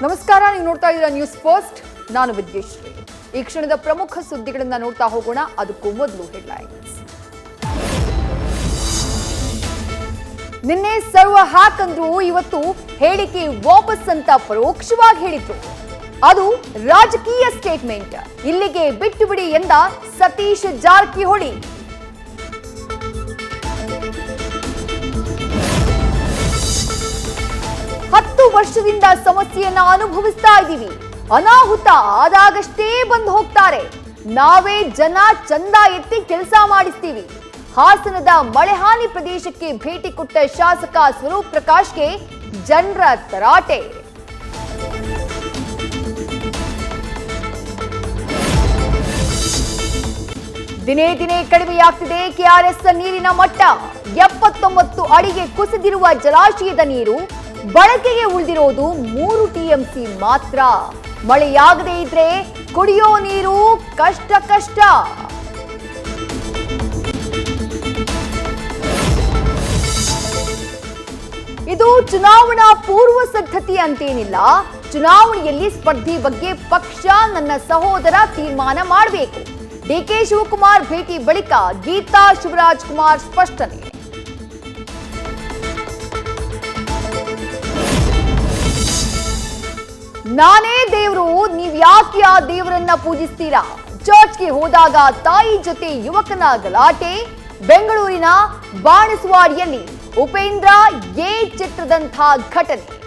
ನಮಸ್ಕಾರ ನೀವು ನೋಡ್ತಾ ಇದ್ದೀರಾ ನ್ಯೂಸ್ ಫಸ್ಟ್ ನಾನು ವಿದ್ಯೇಶ್ರೀ ಈ ಕ್ಷಣದ ಪ್ರಮುಖ ಸುದ್ದಿಗಳನ್ನ ನೋಡ್ತಾ ಹೋಗೋಣ ಅದಕ್ಕೂ ಮೊದಲು ಹೆಡ್ಲೈನ್ಸ್ ನಿನ್ನೆ ಸರ್ವ ಹ್ಯಾಕ್ ಅಂದ್ರು ಇವತ್ತು ಹೇಳಿಕೆ ವಾಪಸ್ ಅಂತ ಪರೋಕ್ಷವಾಗಿ ಹೇಳಿದ್ರು ಅದು ರಾಜಕೀಯ ಸ್ಟೇಟ್ಮೆಂಟ್ ಇಲ್ಲಿಗೆ ಬಿಟ್ಟು ಬಿಡಿ ಎಂದ ಸತೀಶ್ ಜಾರಕಿಹೊಳಿ ಹತ್ತು ವರ್ಷದಿಂದ ಸಮಸ್ಯೆಯನ್ನ ಅನುಭವಿಸ್ತಾ ಇದ್ದೀವಿ ಅನಾಹುತ ಆದಾಗಷ್ಟೇ ಬಂದು ಹೋಗ್ತಾರೆ ನಾವೇ ಜನ ಚಂದ ಎತ್ತಿ ಕೆಲಸ ಮಾಡಿಸ್ತೀವಿ ಹಾಸನದ ಮಳೆಹಾನಿ ಪ್ರದೇಶಕ್ಕೆ ಭೇಟಿ ಕೊಟ್ಟ ಶಾಸಕ ಸ್ವರೂಪ್ ಪ್ರಕಾಶ್ಗೆ ಜನರ ತರಾಟೆ ದಿನೇ ದಿನೇ ಕಡಿಮೆಯಾಗ್ತಿದೆ ಕೆಆರ್ಎಸ್ ನೀರಿನ ಮಟ್ಟ ಎಪ್ಪತ್ತೊಂಬತ್ತು ಅಡಿಗೆ ಕುಸಿದಿರುವ ಜಲಾಶಯದ ನೀರು ಬಳಕೆಗೆ ಉಳಿದಿರೋದು ಮೂರು ಟಿಎಂಸಿ ಮಾತ್ರ ಮಳೆಯಾಗದೇ ಇದ್ರೆ ಕುಡಿಯೋ ನೀರು ಕಷ್ಟ ಕಷ್ಟ ಇದು ಚುನಾವಣಾ ಪೂರ್ವ ಸಿದ್ಧತೆ ಅಂತೇನಿಲ್ಲ ಚುನಾವಣೆಯಲ್ಲಿ ಸ್ಪರ್ಧೆ ಬಗ್ಗೆ ಪಕ್ಷ ನನ್ನ ಸಹೋದರ ತೀರ್ಮಾನ ಮಾಡಬೇಕು ಡಿಕೆ ಶಿವಕುಮಾರ್ ಭೇಟಿ ಬಳಿಕ ಗೀತಾ ಶಿವರಾಜ್ ಕುಮಾರ್ ಸ್ಪಷ್ಟನೆ ನಾನೇ ದೇವರು ನೀವ್ ಯಾಕೆ ಆ ದೇವರನ್ನ ಪೂಜಿಸ್ತೀರಾ ಚರ್ಚ್ಗೆ ಹೋದಾಗ ತಾಯಿ ಜೊತೆ ಯುವಕನ ಗಲಾಟೆ ಬೆಂಗಳೂರಿನ ಬಾಣಸ್ವಾಡಿಯಲ್ಲಿ ಉಪೇಂದ್ರ ಎ ಚಿತ್ರದಂಥ ಘಟನೆ